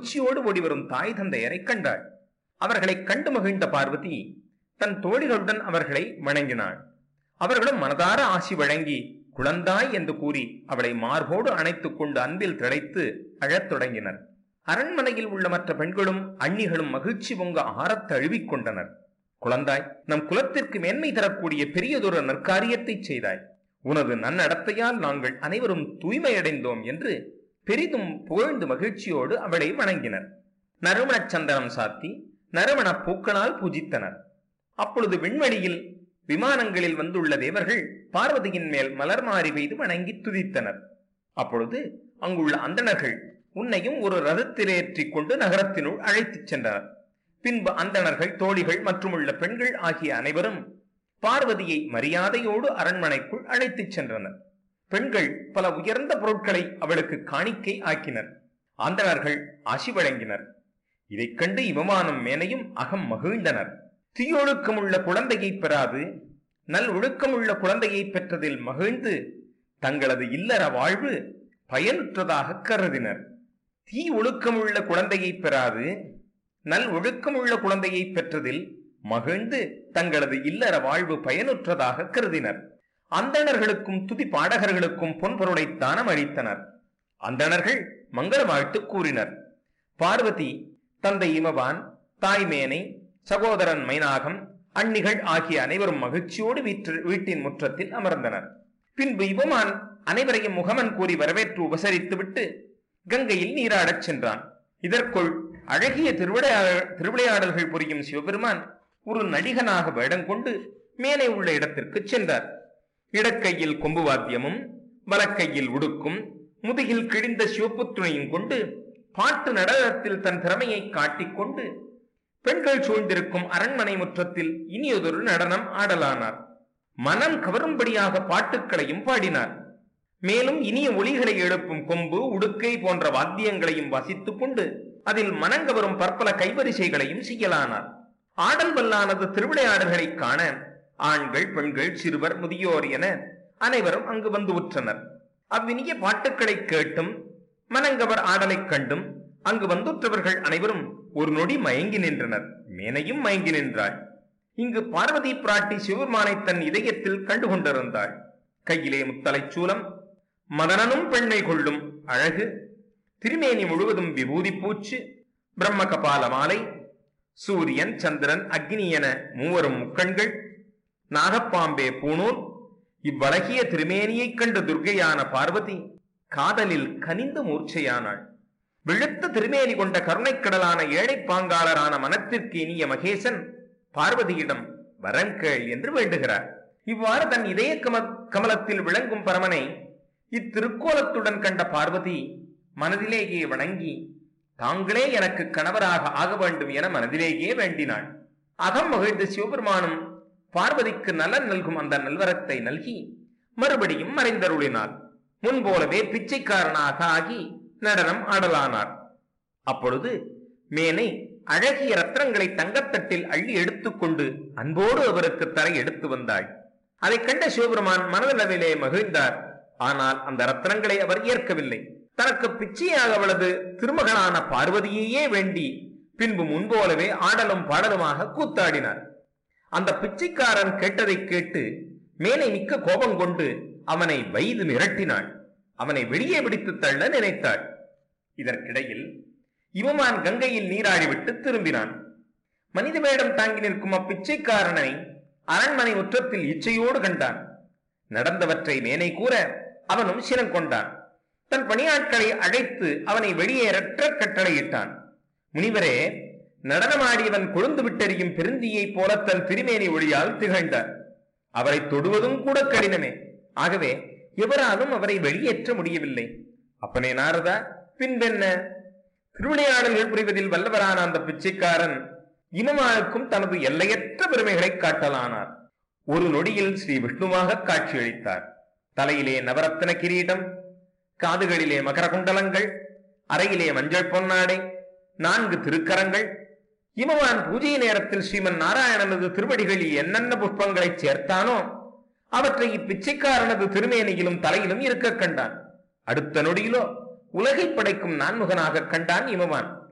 மகிழ்ச்சியோடு ஓடிவரும் தாய் தந்தையரை கண்டாள் அவர்களை கண்டு மகிழ்ந்த பார்வதி தன் தோழிகளுடன் அவர்களை வணங்கினாள் அவர்களும் மனதார ஆசி வழங்கி குழந்தாய் என்று கூறி அவளை மார்போடு அணைத்துக் கொண்டு அன்பில் திளைத்து அழத் தொடங்கினர் அரண்மனையில் உள்ள மற்ற பெண்களும் அண்ணிகளும் மகிழ்ச்சி பொங்க ஆரத் தழுவிக் கொண்டனர் குழந்தாய் நம் குலத்திற்கு மேன்மை தரக்கூடிய பெரியதொரு நற்காரியத்தை செய்தாய் உனது நன்னடத்தையால் நாங்கள் அனைவரும் தூய்மையடைந்தோம் என்று பெரிதும் புகழ்ந்து மகிழ்ச்சியோடு அவளை வணங்கினர் நறுமணச் சந்தனம் சாத்தி நறுமணப் பூக்களால் பூஜித்தனர் அப்பொழுது விண்வெளியில் விமானங்களில் வந்துள்ள தேவர்கள் பார்வதியின் மேல் மலர் மாறி பெய்து வணங்கி துதித்தனர் அப்பொழுது அங்குள்ள அந்தணர்கள் உன்னையும் ஒரு ரதத்திலேற்றிக் கொண்டு நகரத்தினுள் அழைத்துச் சென்றனர் பின்பு அந்தணர்கள் தோழிகள் மற்றும் உள்ள பெண்கள் ஆகிய அனைவரும் பார்வதியை மரியாதையோடு அரண்மனைக்குள் அழைத்துச் சென்றனர் பெண்கள் பல உயர்ந்த பொருட்களை அவளுக்கு காணிக்கை ஆக்கினர் அந்தணர்கள் ஆசி வழங்கினர் இதைக் கண்டு இவமானம் மேனையும் அகம் மகிழ்ந்தனர் தீயொழுக்கமுள்ள குழந்தையை பெறாது நல் ஒழுக்கமுள்ள குழந்தையை பெற்றதில் மகிழ்ந்து தங்களது இல்லற வாழ்வு பயனுற்றதாக கருதினர் தீ ஒழுக்கமுள்ள குழந்தையை பெறாது நல் ஒழுக்கமுள்ள குழந்தையை பெற்றதில் மகிழ்ந்து தங்களது இல்லற வாழ்வு பயனுற்றதாக கருதினர் அந்தணர்களுக்கும் துதி பாடகர்களுக்கும் பொன்பொருளை தானம் அளித்தனர் அந்தணர்கள் மங்கள வாழ்த்து கூறினர் பார்வதி தந்தை இமவான் தாய்மேனை சகோதரன் மைனாகம் அன்னிகள் ஆகிய அனைவரும் மகிழ்ச்சியோடு வீற்று வீட்டின் முற்றத்தில் அமர்ந்தனர் பின்பு இவமான் அனைவரையும் முகமன் கூறி வரவேற்று உபசரித்துவிட்டு கங்கையில் நீராடச் சென்றான் இதற்குள் அழகிய திருவிளையாடல் திருவிளையாடல்கள் புரியும் சிவபெருமான் ஒரு நடிகனாக வேடம் கொண்டு மேலே உள்ள இடத்திற்கு சென்றார் இடக்கையில் கொம்பு வாத்தியமும் வலக்கையில் உடுக்கும் முதுகில் கிழிந்த சிவப்புத்துணையும் கொண்டு பாட்டு நடனத்தில் தன் திறமையை காட்டிக்கொண்டு பெண்கள் சூழ்ந்திருக்கும் அரண்மனை முற்றத்தில் இனியதொரு நடனம் ஆடலானார் மனம் கவரும்படியாக பாட்டுக்களையும் பாடினார் மேலும் இனிய ஒளிகளை எழுப்பும் கொம்பு உடுக்கை போன்ற வாத்தியங்களையும் வாசித்துக் கொண்டு அதில் மனங்கவரும் பற்பல கைவரிசைகளையும் செய்யலானார் ஆடல் வல்லானது திருவிளையாடல்களை காண ஆண்கள் பெண்கள் சிறுவர் முதியோர் என அனைவரும் அங்கு வந்து உற்றனர் அவ்வினிய பாட்டுக்களை கேட்டும் மனங்கவர் ஆடலைக் கண்டும் அங்கு வந்துற்றவர்கள் அனைவரும் ஒரு நொடி மயங்கி நின்றனர் மேனையும் மயங்கி நின்றாள் இங்கு பார்வதி பிராட்டி சிவபெருமானை தன் இதயத்தில் கண்டு கொண்டிருந்தாள் கையிலே முத்தலைச் சூலம் மதனனும் பெண்மை கொள்ளும் அழகு திருமேனி முழுவதும் விபூதி பூச்சு பிரம்ம கபால மாலை சூரியன் சந்திரன் அக்னி என மூவரும் முக்கண்கள் நாகப்பாம்பே பூணூல் இவ்வழகிய திருமேனியைக் கண்டு துர்க்கையான பார்வதி காதலில் கனிந்து மூர்ச்சையானாள் வெளுத்த திருமேனி கொண்ட கருணைக்கடலான ஏழைப் பாங்காளரான மனத்திற்கு இனிய மகேசன் பார்வதியிடம் வரம் கேள் என்று வேண்டுகிறார் இவ்வாறு தன் இதய கம கமலத்தில் விளங்கும் பரமனை இத்திருக்கோலத்துடன் கண்ட பார்வதி மனதிலேயே வணங்கி தாங்களே எனக்கு கணவராக ஆக வேண்டும் என மனதிலேயே வேண்டினாள் அகம் மகிழ்ந்த சிவபெருமானும் பார்வதிக்கு நலன் நல்கும் அந்த நல்வரத்தை நல்கி மறுபடியும் மறைந்தருளினாள் முன்போலவே பிச்சைக்காரனாக ஆகி நடனம் ஆடலானார் அப்பொழுது மேனை அழகிய ரத்னங்களை தங்கத்தட்டில் அள்ளி எடுத்துக்கொண்டு அன்போடு அவருக்கு தரை எடுத்து வந்தாள் அதைக் கண்ட சிவபெருமான் மனதளவிலே மகிழ்ந்தார் ஆனால் அந்த ரத்னங்களை அவர் ஏற்கவில்லை தனக்கு பிச்சையாக அவளது திருமகனான பார்வதியையே வேண்டி பின்பு முன்போலவே ஆடலும் பாடலுமாக கூத்தாடினார் அந்த பிச்சைக்காரன் கேட்டதை கேட்டு மேனை மிக்க கோபம் கொண்டு அவனை வைது மிரட்டினாள் அவனை வெளியே பிடித்து தள்ள நினைத்தாள் இதற்கிடையில் இவமான் கங்கையில் நீராடிவிட்டு திரும்பினான் மனித வேடம் தாங்கி நிற்கும் அப்பிச்சைக்காரனை அரண்மனை முற்றத்தில் இச்சையோடு கண்டான் நடந்தவற்றை மேனை கூற அவனும் சினம் கொண்டான் தன் பணியாட்களை அழைத்து அவனை வெளியேறற்ற கட்டளையிட்டான் முனிவரே நடனமாடியவன் கொழுந்து விட்டெறியும் பெருந்தியைப் போல தன் திருமேனி ஒளியால் திகழ்ந்தார் அவரை தொடுவதும் கூட கடினமே ஆகவே எவராலும் அவரை வெளியேற்ற முடியவில்லை அப்பனே நாரதா பின்பென்ன திருவிளையாடல்கள் புரிவதில் வல்லவரான அந்த பிச்சைக்காரன் இமமானுக்கும் தனது எல்லையற்ற பெருமைகளை காட்டலானார் ஒரு நொடியில் ஸ்ரீ விஷ்ணுவாக காட்சியளித்தார் தலையிலே நவரத்ன கிரீடம் காதுகளிலே மகர குண்டலங்கள் அறையிலே மஞ்சள் பொன்னாடை நான்கு திருக்கரங்கள் இமவான் பூஜை நேரத்தில் ஸ்ரீமன் நாராயணனது திருவடிகளில் என்னென்ன புஷ்பங்களை சேர்த்தானோ அவற்றை இப்பிச்சைக்காரனது திருமேனியிலும் தலையிலும் இருக்க கண்டான் அடுத்த நொடியிலோ உலகை படைக்கும் நான்முகனாக கண்டான் இமவான்